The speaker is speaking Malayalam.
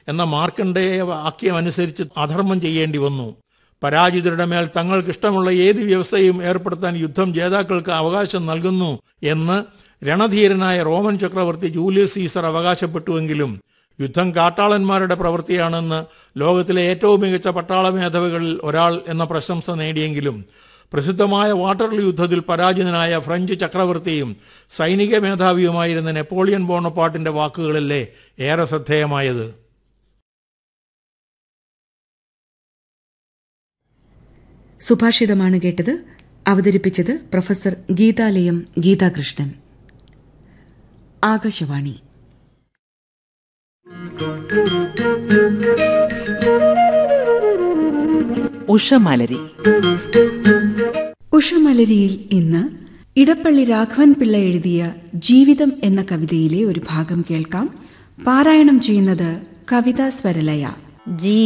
എന്ന മാർക്കണ്ഡേയ വാക്യമനുസരിച്ച് അധർമ്മം ചെയ്യേണ്ടി വന്നു പരാജിതരുടെ മേൽ തങ്ങൾക്കിഷ്ടമുള്ള ഏത് വ്യവസ്ഥയും ഏർപ്പെടുത്താൻ യുദ്ധം ജേതാക്കൾക്ക് അവകാശം നൽകുന്നു എന്ന് രണധീരനായ റോമൻ ചക്രവർത്തി ജൂലിയസ് സീസർ അവകാശപ്പെട്ടുവെങ്കിലും യുദ്ധം കാട്ടാളന്മാരുടെ പ്രവൃത്തിയാണെന്ന് ലോകത്തിലെ ഏറ്റവും മികച്ച പട്ടാള മേധാവികളിൽ ഒരാൾ എന്ന പ്രശംസ നേടിയെങ്കിലും പ്രസിദ്ധമായ വാട്ടർലൂ യുദ്ധത്തിൽ പരാജിതനായ ഫ്രഞ്ച് ചക്രവർത്തിയും സൈനിക മേധാവിയുമായിരുന്ന നെപ്പോളിയൻ ബോണപ്പാട്ടിന്റെ വാക്കുകളല്ലേ ഏറെ ശ്രദ്ധേയമായത് സുഭാഷിതമാണ് കേട്ടത് അവതരിപ്പിച്ചത് പ്രൊഫസർ ഗീതാലയം ഗീതാകൃഷ്ണൻ ആകാശവാണി ഉഷമലരി ഉഷമലരിയിൽ ഇന്ന് ഇടപ്പള്ളി രാഘവൻ പിള്ള എഴുതിയ ജീവിതം എന്ന കവിതയിലെ ഒരു ഭാഗം കേൾക്കാം പാരായണം ചെയ്യുന്നത് കവിതാ സ്വരലയ ജീ